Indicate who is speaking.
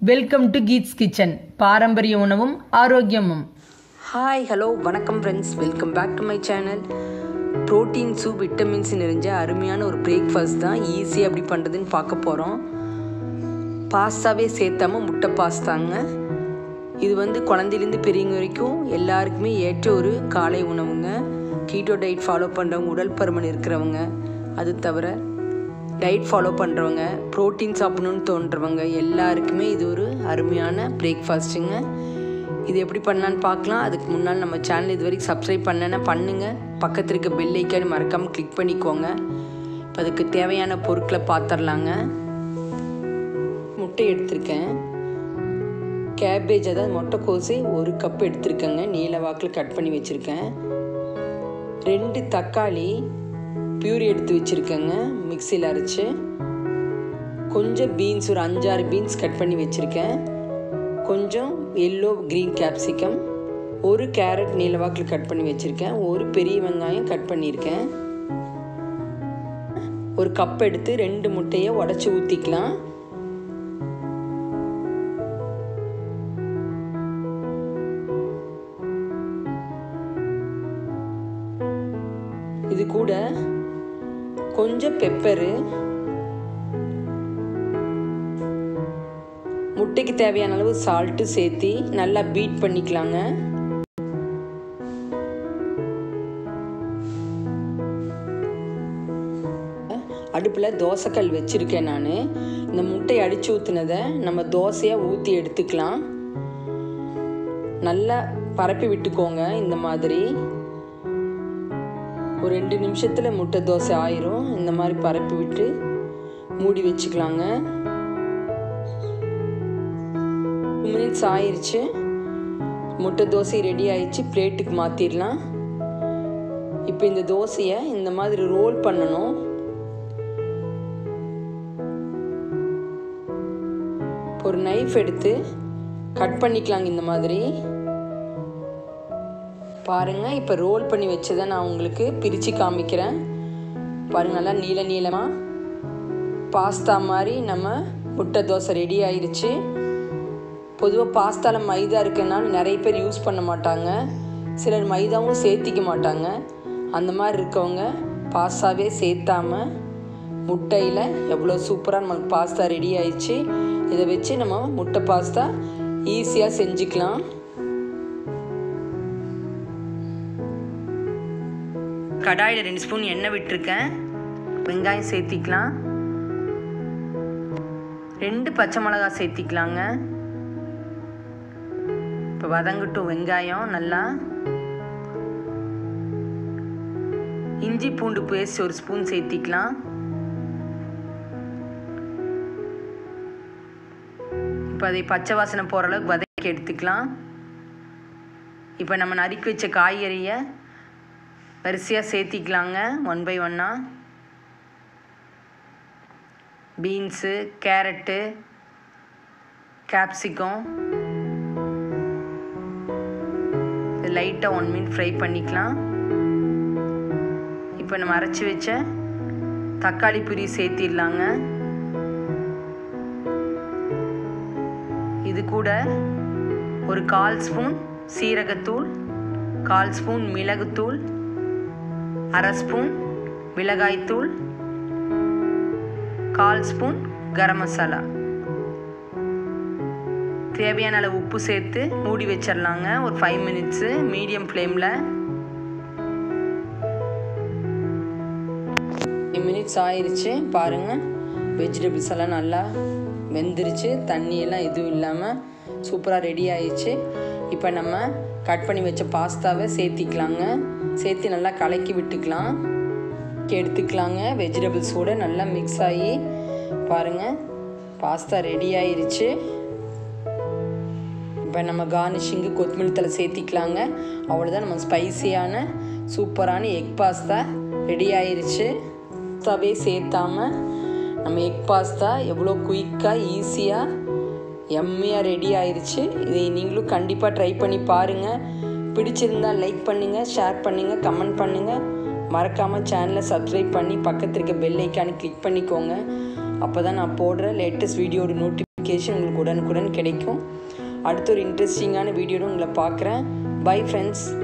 Speaker 1: welcome to Keats kitchen பாரம்பரிய உணவும் ஆரோக்கியமும்
Speaker 2: ஹாய் ஹலோ வணக்கம் friends welcome back to my channel proteins vitamins நிறைஞ்ச அருமையான ஒரு பிரேக்ஃபாஸ்ட் தான் ஈஸியாக எப்படி பண்ணுறதுன்னு பார்க்க போகிறோம் பாஸ்தாவே சேர்த்தாம முட்டை பாஸ்தாங்க இது வந்து குழந்தையிலேருந்து பெரியவங்க வரைக்கும் எல்லாருக்குமே ஏற்ற ஒரு காலை உணவுங்க கீட்டோ டயட் ஃபாலோ பண்ணுறவங்க உடல் பருமன் இருக்கிறவங்க அது தவிர டயட் ஃபாலோ பண்ணுறவங்க ப்ரோட்டீன் சாப்பிடணும்னு தோன்றவங்க எல்லாருக்குமே இது ஒரு அருமையான பிரேக்ஃபாஸ்ட்டுங்க இது எப்படி பண்ணலான்னு பார்க்கலாம் அதுக்கு முன்னால் நம்ம சேனல் இது வரைக்கும் சப்ஸ்கிரைப் பண்ணேன்னா பண்ணுங்கள் பக்கத்தில் இருக்க பெல் ஐக்கானு மறக்காமல் கிளிக் பண்ணிக்கோங்க இப்போ அதுக்கு தேவையான பொருட்களை பார்த்துடலாங்க முட்டை எடுத்திருக்கேன் கேபேஜ் அதாவது முட்டைக்கோசு ஒரு கப் எடுத்திருக்கேங்க நீல வாக்கில் கட் பண்ணி வச்சுருக்கேன் ரெண்டு தக்காளி பியூரி எடுத்து வச்சுருக்கேங்க மிக்சியில் அரைச்சி கொஞ்சம் பீன்ஸ் ஒரு அஞ்சாறு பீன்ஸ் கட் பண்ணி வச்சுருக்கேன் கொஞ்சம் எல்லோ க்ரீன் கேப்சிகம் ஒரு கேரட் நீலவாக்கில் கட் பண்ணி வச்சுருக்கேன் ஒரு பெரிய வெங்காயம் கட் பண்ணியிருக்கேன் ஒரு கப் எடுத்து ரெண்டு முட்டையை உடச்சி ஊற்றிக்கலாம் இது கூட கொஞ்சம் பெப்பரு முட்டைக்கு தேவையான அளவு சால்ட்டு சேர்த்தி நல்லா பீட் பண்ணிக்கலாங்க அடுப்பில் தோசைக்கல் வச்சுருக்கேன் நான் இந்த முட்டை அடித்து ஊற்றுனதை நம்ம தோசையாக ஊற்றி எடுத்துக்கலாம் நல்லா பரப்பி விட்டுக்கோங்க இந்த மாதிரி ஒரு ரெண்டு நிமிஷத்தில் முட்டை தோசை ஆயிரும் இந்த மாதிரி பரப்பி விட்டு மூடி வச்சுக்கலாங்க டூ மினிட்ஸ் ஆயிடுச்சு முட்டை தோசை ரெடி ஆயிடுச்சு பிளேட்டுக்கு மாற்றிடலாம் இப்போ இந்த தோசையை இந்த மாதிரி ரோல் பண்ணணும் ஒரு நைஃப் எடுத்து கட் பண்ணிக்கலாங்க இந்த மாதிரி பாருங்கள் இப்போ ரோல் பண்ணி வச்சதை நான் உங்களுக்கு பிரித்து காமிக்கிறேன் பாருங்கள் நல்லா நீள நீளமாக பாஸ்தா மாதிரி நம்ம முட்டை தோசை ரெடி ஆயிடுச்சு பொதுவாக பாஸ்தாவில் மைதா இருக்கனால நிறைய பேர் யூஸ் பண்ண மாட்டாங்க சிலர் மைதாவும் சேர்த்திக்க மாட்டாங்க அந்த மாதிரி இருக்கவங்க பாஸ்தாவே சேர்த்தாம முட்டையில் எவ்வளோ சூப்பராக நம்மளுக்கு பாஸ்தா ரெடி ஆயிடுச்சு இதை வச்சு நம்ம முட்டை பாஸ்தா ஈஸியாக செஞ்சுக்கலாம் கடாயில் ரெண்டு ஸ்பூன் எண்ணெய் விட்டுருக்கேன் வெங்காயம் சேர்த்திக்கலாம் ரெண்டு பச்சை மிளகா சேர்த்திக்கலாங்க இப்போ வதங்கட்டும் வெங்காயம் நல்லா இஞ்சி பூண்டு பேஸ்ட் ஒரு ஸ்பூன் சேர்த்திக்கலாம் இப்போ அதை பச்சை வாசனை போகிற அளவுக்கு வதக்கி எடுத்துக்கலாம் இப்போ நம்ம நறுக்கி வச்ச காய்கறியை வரிசையாக சேர்த்திக்கலாங்க ஒன் பை ஒன்னாக பீன்ஸு கேரட்டு கேப்சிகம் லைட்டாக ஒன் மினிட் ஃப்ரை பண்ணிக்கலாம் இப்போ நம்ம அரைச்சி வச்ச தக்காளி புரி சேர்த்திடலாங்க இது கூட ஒரு கால் ஸ்பூன் சீரகத்தூள் கால் ஸ்பூன் மிளகுத்தூள் அரை ஸ்பூன் மிளகாய்த்தூள் கால் ஸ்பூன் கரம் மசாலா தேவையான அளவு உப்பு சேர்த்து மூடி வச்சிடலாங்க ஒரு ஃபைவ் மினிட்ஸு மீடியம் ஃப்ளேமில் மினிட்ஸ் ஆயிடுச்சு பாருங்கள் வெஜிடபிள்ஸ் எல்லாம் நல்லா வெந்துருச்சு தண்ணியெல்லாம் எதுவும் இல்லாமல் சூப்பராக ரெடி ஆயிடுச்சு இப்போ நம்ம கட் பண்ணி வச்ச பாஸ்தாவை சேர்த்திக்கலாங்க சேர்த்து நல்லா கலக்கி விட்டுக்கலாம் எடுத்துக்கலாங்க வெஜிடபிள்ஸோடு நல்லா மிக்ஸ் ஆகி பாருங்கள் பாஸ்தா ரெடி ஆயிடுச்சு இப்போ நம்ம கார்னிஷிங்கு கொத்தமல்லி தலை சேர்த்திக்கலாங்க அவ்வளோதான் நம்ம ஸ்பைசியான சூப்பரான எக் பாஸ்தா ரெடி ஆயிடுச்சு பாஸ்தாவே சேர்த்தாம நம்ம எக் பாஸ்தா எவ்வளோ குயிக்காக ஈஸியாக எம்மியாக ரெடி ஆயிடுச்சு இதை நீங்களும் கண்டிப்பாக ட்ரை பண்ணி பாருங்கள் பிடிச்சிருந்தால் லைக் பண்ணுங்கள் ஷேர் பண்ணுங்கள் கமெண்ட் பண்ணுங்கள் மறக்காமல் சேனலை சப்ஸ்கிரைப் பண்ணி பக்கத்தில் இருக்க பெல் ஐக்கானு கிளிக் பண்ணிக்கோங்க அப்போ தான் நான் போடுற லேட்டஸ்ட் வீடியோட நோட்டி நோட்டிஃபிகேஷன் உங்களுக்கு உடனுக்குடன் கிடைக்கும் அடுத்த ஒரு இன்ட்ரெஸ்டிங்கான வீடியோடும் உங்களை பார்க்குறேன் பை ஃப்ரெண்ட்ஸ்